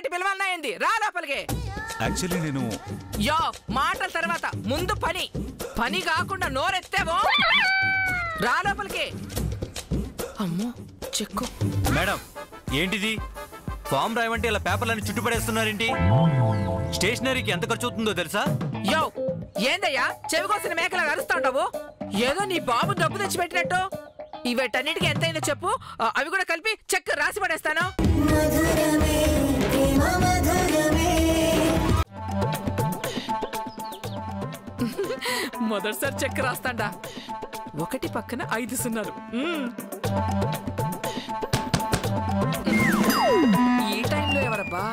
పెట్టి పిలవాలన్నా ఏంది రా లోపలికి యాక్చువల్లీ నేను యో మాటల తర్వాత ముందు పని పని కాకుండా నోరెత్తేవో రా లోపలికి అమ్మో చెక్కు మేడం ఏంటిది ఫామ్ రాయమంటే ఇలా పేపర్లను చుట్టుపడేస్తున్నారేంటి స్టేషనరీకి ఎంత ఖర్చు అవుతుందో తెలుసా యో ఏందయ్యా చెవి కోసిన మేకలా అరుస్తాండావు ఏదో నీ బాబు డబ్బు తెచ్చిపెట్టినట్టు ఇవేటన్నిటికీ ఎంతైందో చెప్పు ఆ, అవి కూడా కలిపి చెక్ రాసి పడేస్తాను మధురమే ప్రేమ మధురమే మొదటిసారి చెక్ రాస్తాండా ఒకటి పక్కన ఐదు సున్నాలు మ్మ్. ఈ టైంలో ఎవరబ్బా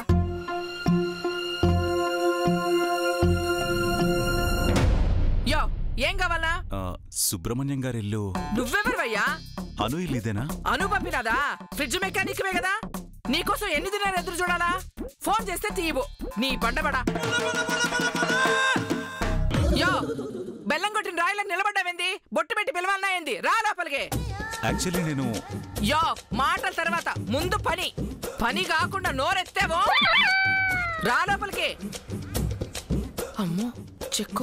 యో ఏం కావాలా ఆ, సుబ్రహ్మణ్యం గారి ఇల్లు నువ్వెవరివయ్యా అను ఇల్లు ఇదేనా అను పంపినదా ఫ్రిడ్జ్ మెకానిక్వే కదా నీకోసం ఎన్ని దినాలు ఎదురు చూడాలా ఫోన్ చేస్తే తీయవు నీ బండబడా యో బెల్లం కొట్టిన రాయిలకు నిలబడ్డావేంది బొట్టు పెట్టి పిలవాలన్నా ఏంది రా లోపలికి యాక్చువల్లీ నేను యో మాటల తర్వాత ముందు పని పని కాకుండా నోరెత్తేవో రా లోపలికి అమ్మో చెక్కు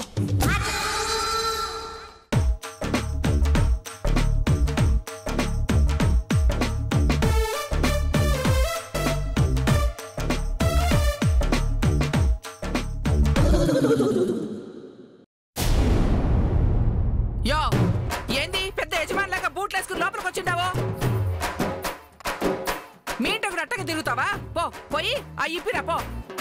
యో ఏంది పెద్ద యజమానిలాగా బూట్లు వేసుకుని లోపలికి వచ్చిండావో మీ ఇంటి ఒకటి అట్టగా తిరుగుతావా పో పోయి ఆ ఇప్పిరా పో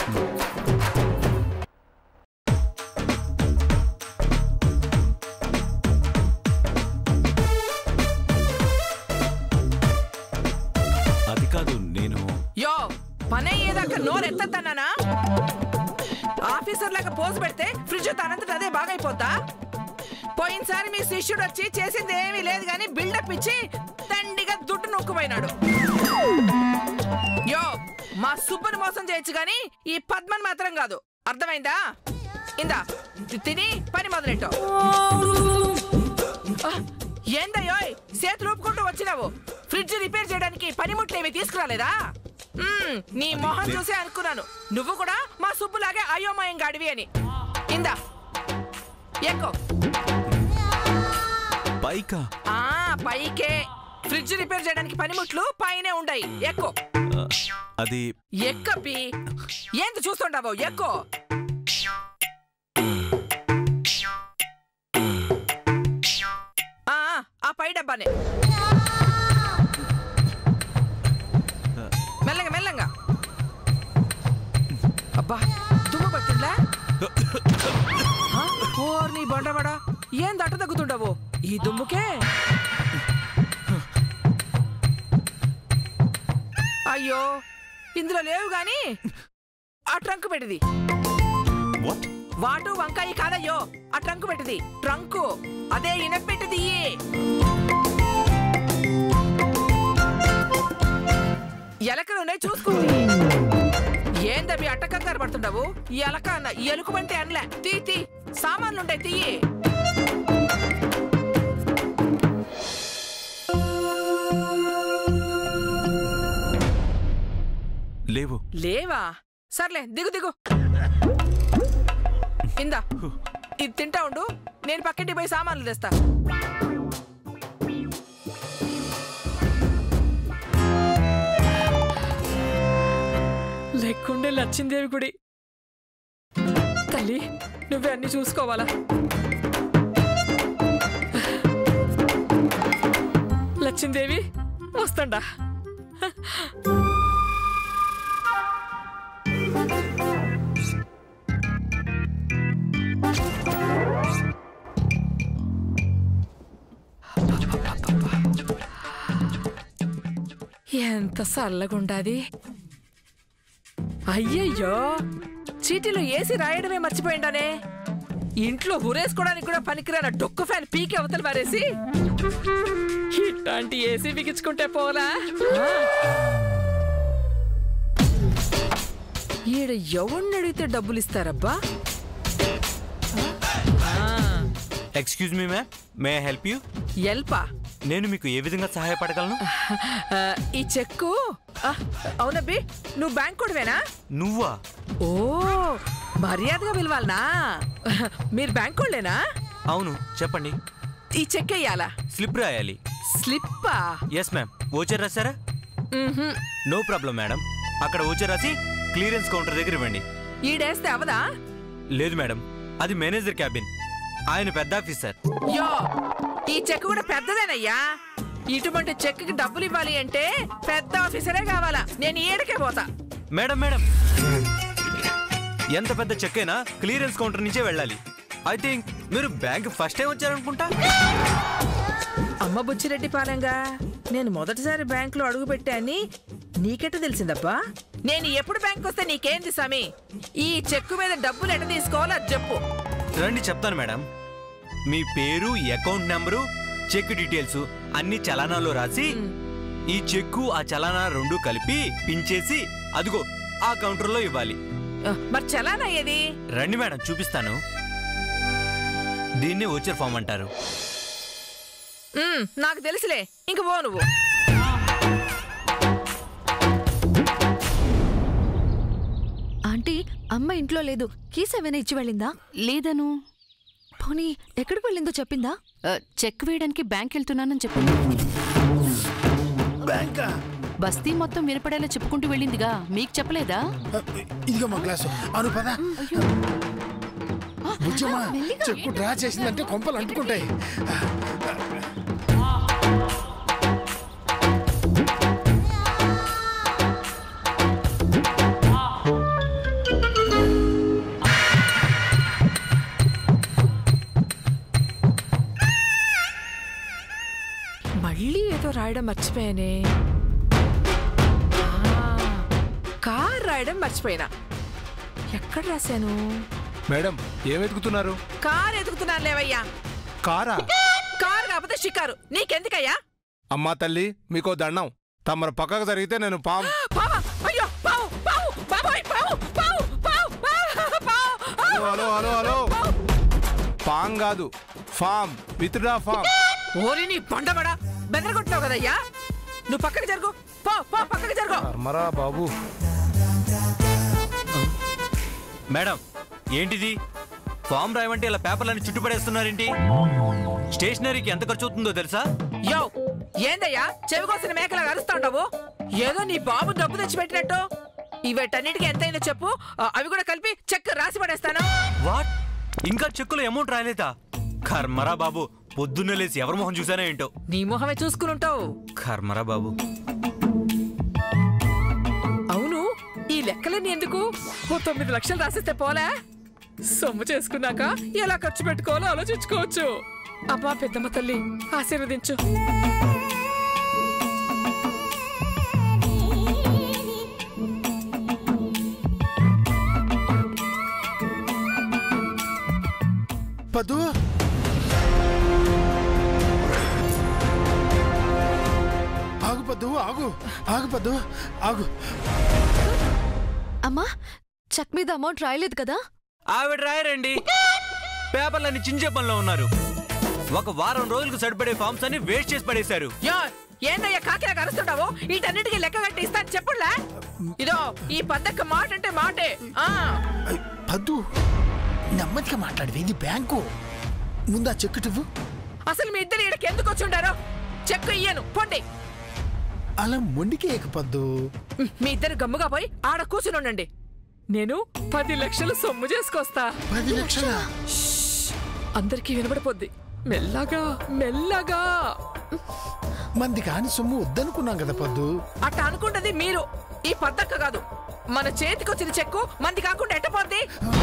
అది కాదు నేను యో పని అయ్యేదాకా నోరు ఎత్తన్నానా ఆఫీసర్ లాగా పోజు పెడితే ఫ్రిడ్జ్ తనంతట అదే బాగైపోద్దా పోయినసారి మీ శిష్యుడు వచ్చి చేసింది ఏమీ లేదు కానీ బిల్డప్ ఇచ్చి దండిగా దుడ్డు నొక్కుపోయినాడు యో మా సుబ్బుని మోసం చేయొచ్చు గాని ఈ పద్మన్ మాత్రం కాదు అర్థమైందా ఇందా ఇది తిని పని మొదలెట్టు ఆ, ఏందయ్యోయ్ చేతులు ఊపుకుంటూ వచ్చినావు ఫ్రిడ్జ్ రిపేర్ చేయడానికి పనిముట్లు ఏమి తీసుకురాలేదా మ్మ్, నీ మొహం చూసే అనుకున్నాను నువ్వు కూడా మా సుబ్బులాగే అయోమయం గాడివి అని ఇందా ఎక్కు పైకా ఆ పైకే ఫ్రిడ్జ్ రిపేర్ చేయడానికి పనిముట్లు పైనే ఉండయి ఎక్కు ఆ, అది ఎక్కపి ఏంది చూస్తుండవు ఎక్కు ఆ, ఆ పై డబ్బానే మెల్లగా మెల్లంగా అబ్బా దుమ్ము పట్టిందా ఓర్ నీ బండబడా ఏం దట్ట తగ్గుతుండవు ఈ దుమ్ముకే అయ్యో ఇందులో లేవు గాని ఆ ట్రంక్ పెట్టిది వాట్ వాటు వంకాయ కాదయ్యో ఆ ట్రంక్ పెట్టిది ట్రంకు అదే ఇనపెట్టిది ఎలకలు ఉన్నాయి చూసుకోండి ఏందవి అట్టకంగారు పడుతుండవు ఎలక అన్న ఎలుకమంటే అనలే తీ తీ సామాన్లుంటాయి తీయి లేవు లేవా సర్లే దిగు దిగు ఇందా ఇది తింటా ఉండు నేను పక్కింటికి పోయి సామాన్లు తెస్తా లెక్కుండే లచ్చిందేవి గుడి తల్లి నువ్వే అన్ని చూసుకోవాలా లచ్చిందేవి వస్తాండా ఎంత చల్లగుండాది అయ్యయ్యో చీటీలో ఏసీ రాయడమే మర్చిపోయిండానే ఇంట్లో హురేసుకోవడానికి కూడా పనికిరాన డొక్కు ఫ్యాన్ పీకి అవతల పారేసి ఇట్లాంటి ఏసీ బిగించుకుంటే పోలా ఈడ ఎవరిని అడిగితే డబ్బులు ఇస్తారబ్బా excuse me ma'am may I help you ఎల్పా నేను మీకు ఏ విధంగా సహాయపడగలను ఆ, ఈ చెక్కు ఆ, అవునబ్బి నువ్వు బ్యాంక్ కొడువేనా నువ్వా ఓ మర్యాదగా పిలవాలనా మీరు బ్యాంక్ వాళ్ళేనా అవును చెప్పండి ఈ చెక్ వెయ్యాలా స్లిప్ రాయాలి స్లిప్పా ఎస్ మ్యామ్ ఓచర్ రాశారా నో ప్రాబ్లం మేడం అక్కడ ఓచర్ రాసి క్లియరెన్స్ కౌంటర్ దగ్గర ఇవ్వండి ఈడేస్తే అవదా లేదు మేడం అది మేనేజర్ క్యాబిన్ ఆయన పెద్ద ఆఫీసర్ యో ఈ చెక్ కూడా పెద్దదేనయ్యా ఇటువంటి చెక్ కి డబ్బులు ఇవ్వాలి అంటే పెద్ద ఆఫీసరే కావాలా నేను ఏడకే పోతా మేడం మేడం ఎంత పెద్ద చెక్ అయినా క్లియరెన్స్ కౌంటర్ నుంచే వెళ్ళాలి ఐ థింక్ మీరు బ్యాంక్ ఫస్ట్ టైం వచ్చారనుకుంటా అమ్మ బుచ్చిరెడ్డి పాలెంగా నేను మొదటిసారి బ్యాంకులో అడుగు పెట్టాని నీకెట్ట తెలిసిందబ్బా నేను ఎప్పుడు బ్యాంక్ వస్తే నీకేంది సమీ ఈ చెక్కు మీద డబ్బులు ఎట తీసుకోవాలో అది చెప్పు రండి చెప్తాను మేడం మీ పేరు అకౌంట్ నెంబరు చెక్ డీటెయిల్స్ అన్ని చలానాలో రాసి ఈ చెక్కు ఆ చలానా రెండు కలిపి పించేసి అదిగో ఆ కౌంటర్లో ఇవ్వాలి ఆ, మరి చలానా ఏది రండి మేడం చూపిస్తాను దీన్ని ఓచర్ ఫామ్ అంటారు ఉమ్, నాకు తెలుసులే ఇంక పో నువ్వు ఆంటీ అమ్మ ఇంట్లో లేదు కీస్ ఏమైనా ఇచ్చి వెళ్ళిందా లేదను పోనీ ఎక్కడికి వెళ్ళిందో చెప్పిందా ఆ, చెక్ వేయడానికి బ్యాంక్ వెళ్తున్నానని చెప్పింది బ్యాంకా బస్తీ మొత్తం వినపడేలా చెప్పుకుంటూ వెళ్ళిందిగా మీకు చెప్పలేదా ఇదిగో మా గ్లాసు అను పద బుజ్జమ్మా చెక్కు డ్రా చేసిందంటే కొంపలు అంటుకుంటాయి మళ్ళీ ఏదో రాయడం మర్చిపోయానే ఆ, కార్ రాయడం మర్చిపోయినా ఎక్కడ రాశాను మేడం ఏం వెతుకుతున్నారు కార్ ఎదుగుతున్నాను లేవయ్యా కారా కార్ కాకపోతే షికారు నీకెందుకయ్యా అమ్మా తల్లి మీకో దండం తమరు పక్కకు జరిగితే నేను పాం పావా అయ్యో పావు పావు బాబాయ్ పావు పావు పావు పావు పావు హలో హలో హలో హలో పాం కాదు ఫామ్ విత్డ్రా ఫామ్ ఓరి నీ పండబడా బెదరగొట్టినావు కదయ్యా నువ్వు పక్కకి జరుగు పో పో పక్కకి జరుగు కర్మరా బాబు మేడం ఏంటిది ఫామ్ రాయమంటే ఇలా పేపర్లను చుట్టుపడేస్తున్నారేంటి స్టేషనరీకి ఎంత ఖర్చు అవుతుందో తెలుసా యో ఏందయ్యా చెవి కోసిన మేకలా అరుస్తా ఉంటావు ఏదో నీ బాబు డబ్బు తెచ్చి పెట్టినట్టు ఇవటన్నిటికీ ఎంతైందో చెప్పు ఆ, అవి కూడా కలిపి చెక్ రాసి పడేస్తాను వాట్ ఇంకా చెక్కులో అమౌంట్ రాలేదా కర్మరా బాబు పొద్దున్నే లేచి ఎవరి మొహం చూసానో ఏంటో నీ మొహమే చూసుకుని ఉంటావు కర్మరా బాబు అవును ఈ లెక్కలన్నీ ఎందుకు ఓ తొమ్మిది లక్షలు రాసిస్తే పోలే సొమ్ము చేసుకున్నాక ఎలా ఖర్చు పెట్టుకోవాలో ఆలోచించుకోవచ్చు అబ్బా పెద్దమ్మ తల్లి ఆశీర్వదించు పద్దు ఆగు పద్దు ఆగు ఆగు పద్దు ఆగు అమ్మా చెక్ మీద అమౌంట్ రాయలేదు కదా ఆవిడ రాయరండి పేపర్లన్నీ చించే పనిలో ఉన్నారు ఒక వారం రోజులకు సరిపడే ఫామ్స్ అన్ని వేస్ట్ చేసి పడేశారు యో ఏందయ్యా కాకిలాగా అరుస్తుంటావు వీటన్నిటికీ లెక్క కట్టి ఇస్తాను చెప్పుడులే ఇదో ఈ పద్దక్క మాట అంటే మాటే ఆ ఐ, పద్దు నెమ్మదిగా మాట్లాడేది ఇది బ్యాంకు ముందు ఆ చెక్కు ఇవ్వు అసలు మీ ఇద్దరు ఇక్కడికి ఎందుకు వచ్చి ఉండారో చెక్కు ఇయ్యను పొండి అలా మొండికి ఏకపద్దు మీ ఇద్దరు గమ్ముగా పోయి ఆడ కూర్చుని ఉండండి నేను పది లక్షలు సొమ్ము చేసుకొస్తా పది లక్షల అందరికీ వినబడిపోద్ది మెల్లగా మెల్లగా మంది కాని సొమ్ము వద్దనుకున్నాం కదా పద్దు అట్ట అనుకుంటది మీరు ఈ పద్దక్క కాదు మన చేతికొచ్చిన చెక్కు మంది కాకుండా ఎట్టపోద్ది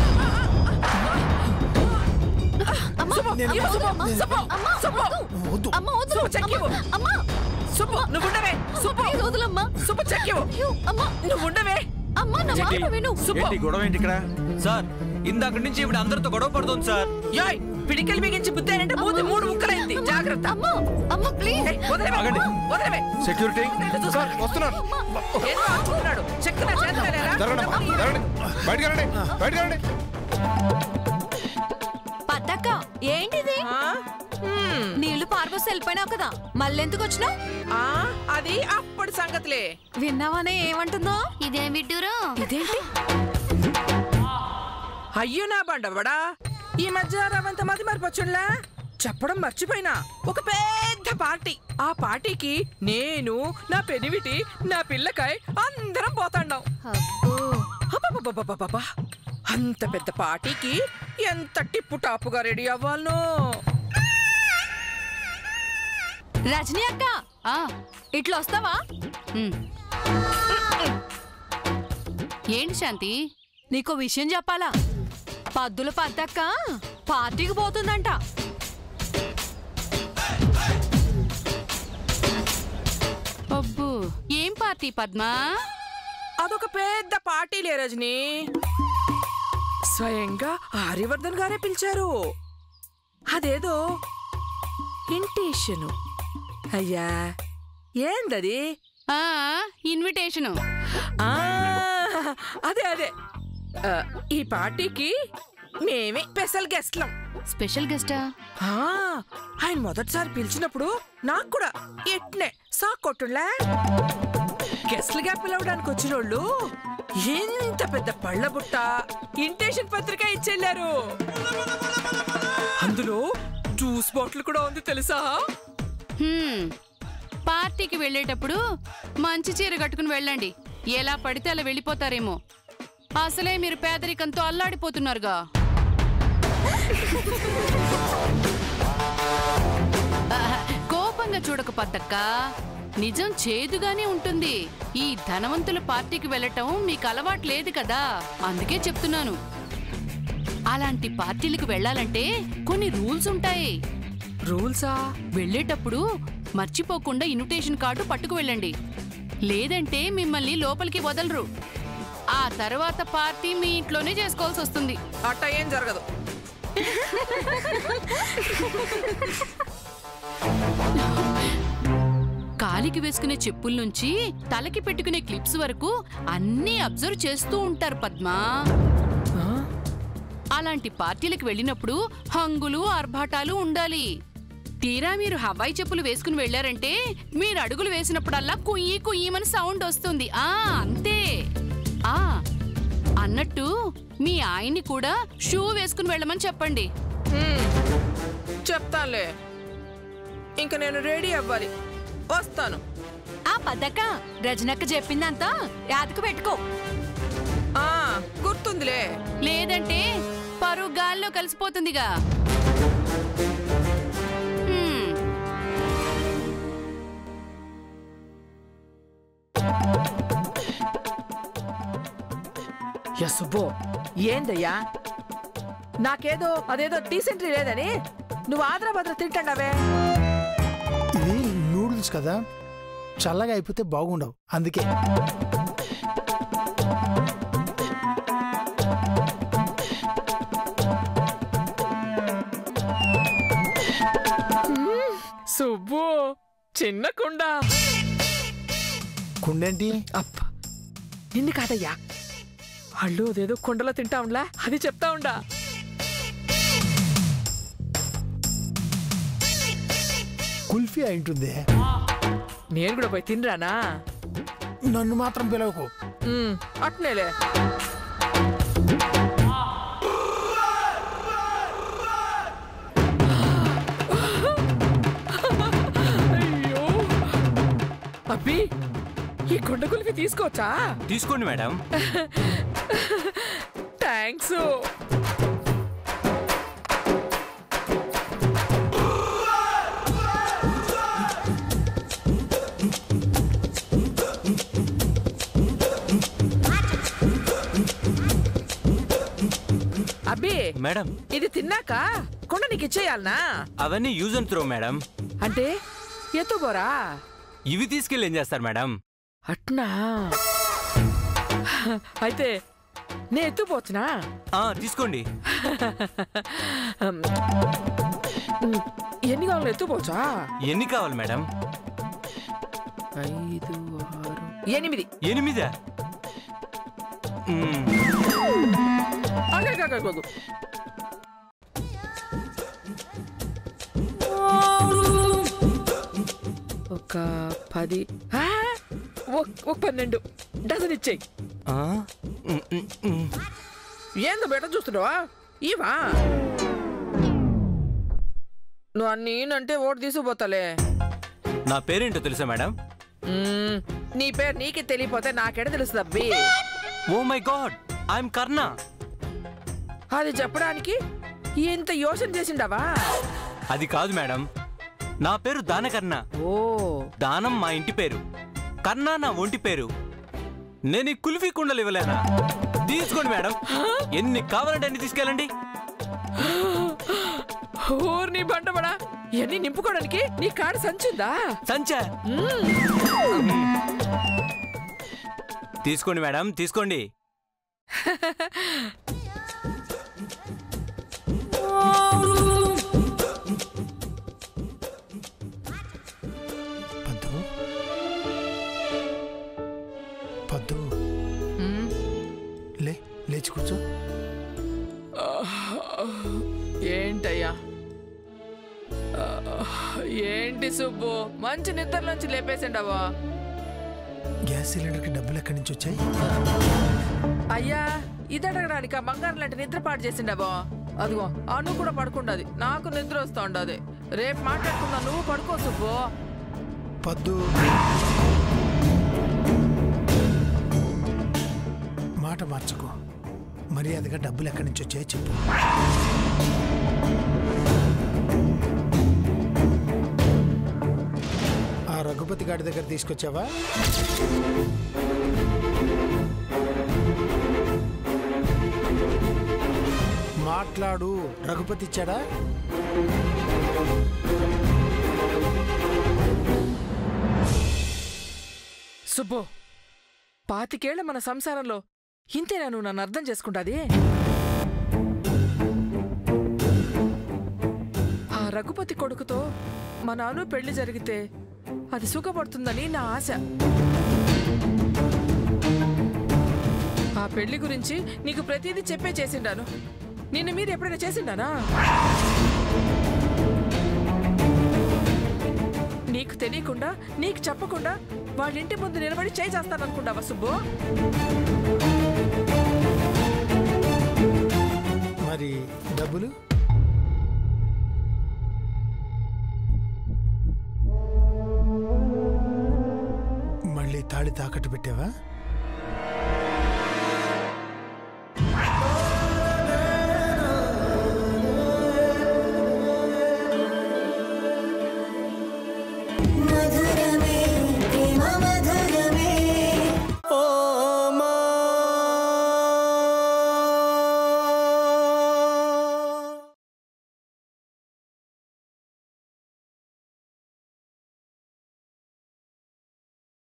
సుబ్బు, నేను- ఇవ్వు సుబ్బు, నేను- సుబ్బు, సుబ్బు, వద్దు అమ్మ వదులు సుబ్బు, చెక్కివ్వు. అమ్మా సుబ్బు, నువ్వు ఉండవే సుబ్బు ప్లీజ్ వదులమ్మా సుబ్బు చెక్కివు అయ్యో, అమ్మా నువ్వు ఉండవే అమ్మా నా మాట విను సుబ్బు ఏంటి గొడవ ఏంటి ఇక్కడ సార్ ఇందాక నుంచి ఇప్పుడు అందరితో గొడవ పడుతుంది సార్ యాయ్ పిడికలు బిగించి బుద్ధానంటే మూతి మూడు ముక్కలైంది జాగ్రత్త అమ్మా అమ్మ ప్లీజ్ ఏయ్, వదిలేవే, ఆగండి. వదిలేవే. సెక్యూరిటీ వదిలేవే, చూసుకో. సార్ వస్తున్నారు ఏంటో అనుకుంటున్నాడు చెక్కు నా చేతిలో లేరా? జరగండి అమ్మా, జరగండి బయటికి రండి బయటికి రండి పద్దక్క ఏంటిది ఆ? హ్మ్. నీళ్లు మార్బోస్ వెళ్ళిపోయినావు కదా మళ్ళెందుకు వచ్చినావు ఆ అది అప్పటి సంగతిలే విన్నావానే ఏమంటుందో ఇదేం విడ్డూరు ఇదేంటి అయ్యో నా బండబడా ఈ మధ్య రవంత మతి మరిపొచ్చులా చెప్పడం మర్చిపోయినా ఒక పెద్ద పార్టీ ఆ పార్టీకి నేను నా పెనివిటి నా పిల్లకాయ్ అందరం పోతాండాం అబ్బబ్బబ్బబ్బబ్బబ్బా. అంత పెద్ద పార్టీకి ఎంత టిప్పు టాపుగా రెడీ అవ్వాలనో రజనీ అక్క ఆ, ఇట్లా వస్తావా ఉమ్. ఏంటి శాంతి నీకో విషయం చెప్పాలా పద్దుల పద్దక్క పార్టీకి పోతుందంట అబ్బో ఏం పార్టీ పద్మా అదొక పెద్ద పార్టీలే రజని స్వయంగా ఆర్యవర్ధన్ గారే పిలిచారు అదేదో ఇంటేషను అయ్యా ఏందది ఆ ఇన్విటేషను ఆ, అదే అదే ఆ, ఈ పార్టీకి మేమే స్పెషల్ గెస్ట్లం స్పెషల్ గెస్టా ఆ, ఆయన మొదటిసారి పిలిచినప్పుడు నాకు కూడా ఎట్నే సాకొట్టులే గెస్ట్లుగా పిలవడానికి వచ్చిన వాళ్ళు ఇంత పెద్ద పళ్ళ బుట్ట ఇంటేషన్ పత్రిక ఇచ్చెళ్ళారు అందులో జ్యూస్ బాటిల్ కూడా ఉంది తెలుసా హ్మ్. పార్టీకి వెళ్ళేటప్పుడు మంచి చీర కట్టుకుని వెళ్ళండి ఎలా పడితే అలా వెళ్ళిపోతారేమో అసలే మీరు పేదరికంతో అల్లాడిపోతున్నారుగా ఆహా, కోపంగా చూడక పద్దక్క నిజం చేదుగానే ఉంటుంది ఈ ధనవంతుల పార్టీకి వెళ్ళటం మీకు అలవాటు లేదు కదా అందుకే చెప్తున్నాను అలాంటి పార్టీలకు వెళ్ళాలంటే కొన్ని రూల్స్ ఉంటాయి రూల్సా వెళ్ళేటప్పుడు మర్చిపోకుండా ఇన్విటేషన్ కార్డు పట్టుకు వెళ్ళండి లేదంటే మిమ్మల్ని లోపలికి వదలరు ఆ తర్వాత పార్టీ మీ ఇంట్లోనే చేసుకోవాల్సి వస్తుంది అట్ట ఏం జరగదు కాలికి వేసుకునే చెప్పుల నుంచి తలకి పెట్టుకునే క్లిప్స్ వరకు అన్నీ అబ్జర్వ్ చేస్తూ ఉంటారు పద్మా అలాంటి పార్టీలకు వెళ్ళినప్పుడు హంగులు ఆర్భాటాలు ఉండాలి తీరా మీరు హవాయి చెప్పులు వేసుకుని వెళ్ళారంటే మీరు అడుగులు వేసినప్పుడల్లా కుయ్యి కుయ్యమని సౌండ్ వస్తుంది ఆ అంతే ఆ అన్నట్టు మీ ఆయన్ని కూడా షూ వేసుకుని వెళ్ళమని చెప్పండి హ్మ్, చెప్తానులే ఇంక నేను రెడీ అవ్వాలి వస్తాను ఆ పద్దక్క రజనక్క చెప్పిందంతా యాదకు పెట్టుకో ఆ గుర్తుందిలే లేదంటే పరువు గాల్లో కలిసిపోతుందిగా హ్మ్. యసుబో ఏందయ్యా నాకేదో అదేదో డీసెంట్రీ లేదని నువ్వు ఆంధ్ర భద్ర తింటాండవే ఇది నూడిల్స్ కదా చల్లగా అయిపోతే బాగుండవు అందుకే సుబ్బు చిన్న కుండ కుండేంటి అప్ప నిన్ను కాదయ్యా వాళ్ళు అదేదో కుండలో తింటా ఉండ్లా అది చెప్తా ఉండా కుల్ఫీ అయి ఉంటుంది నేను కూడా పోయి తినరానా నన్ను మాత్రం పిలవకు ఉమ్, అట్నేలే అయ్యో అబ్బి ఈ కొండ కుల్ఫీ తీసుకోవచ్చా తీసుకోండి మేడం థ్యాంక్స్ అబ్బి మేడం ఇది తిన్నాక కొండ నీకు ఇచ్చేయాలనా అవన్నీ యూజ్ అండ్ త్రో మేడం అంటే ఎత్తుబోరా ఇవి తీసుకెళ్ళి ఏం చేస్తారు మేడం అట్నా అయితే నే ఎత్తుపోవచ్చునా ఆ తీసుకోండి ఎన్ని కావాలి ఎత్తుపోవచ్చా ఎన్ని కావాలి మేడం ఐదు ఆరు ఎనిమిది ఎనిమిదా మ్మ్. ఆగు, ఆగు, ఆగు, ఆగు. Oh ఒక పది ఆ, ఒక- ఒక పన్నెండు డజన్ ఇచ్చేయి ఆ? ఉమ్, ఉమ్, ఉమ్. ఏందో బెట చూస్తున్నావా ఇవా నువ్వు అన్నీ అంటే ఓటు తీసుకుపోతాలే నా పేరేంటో తెలుసా మేడం మ్మ్, నీ పేరు నీకే తెలియపోతే నాకెడ తెలుస్తుంది అబ్బి oh my god I'm Karna అది చెప్పడానికి ఇంత యోచన చేసిండవా అది కాదు మేడం నా పేరు దానకర్ణ ఓ దానం మా ఇంటి పేరు కర్ణ నా ఒంటి పేరు నేను ఈ కుల్ఫీ కుండలు ఇవ్వలేనా తీసుకోండి మేడం ఎన్ని కావాలంటే అన్ని తీసుకెళ్ళండి ఊరిని బండబడా ఇవన్నీ నింపుకోవడానికి నీ కాడ సంచుందా సంచా తీసుకోండి మేడం తీసుకోండి పద్దు పద్దు లే లేచి కూర్చో ఏంటయ్యా ఆ, ఏంటి సుబ్బు మంచి నిద్ర నుంచి లేపేసిండవా గ్యాస్ సిలిండర్కి డబ్బులు ఎక్కడి నుంచి వచ్చాయి అయ్యా ఇది అడగడానికి ఆ బంగారం లాంటి నిద్ర పాటు చేసిండవో అదిగో అను కూడా పడుకుండది నాకు నిద్ర వస్తా ఉండదు రేపు మాట్లాడుకుందా నువ్వు పడుకో సుబ్బు పద్దు మాట మార్చుకో మర్యాదగా డబ్బులు ఎక్కడి నుంచి వచ్చాయో చెప్పు ఆ రఘుపతి గారి దగ్గర తీసుకొచ్చావా మాట్లాడు రఘుపతి ఇచ్చాడా సుబ్బు పాతికేళ్ల మన సంసారంలో ఇంతేనా నువ్వు నన్ను అర్థం చేసుకుంటాది ఆ రఘుపతి కొడుకుతో మా నాన్న పెళ్లి జరిగితే అది సుఖపడుతుందని నా ఆశ ఆ పెళ్లి గురించి నీకు ప్రతిదీ చెప్పే చేసిండాను నిన్న మీద ఎప్పుడైనా చేసిండానా నీకు తెలియకుండా నీకు చెప్పకుండా వాళ్ళ ఇంటి ముందు నిలబడి చేయి చేస్తాననుకుంటావా సుబ్బు మరి డబ్బులు మళ్ళీ తాళి తాకట్టు పెట్టావా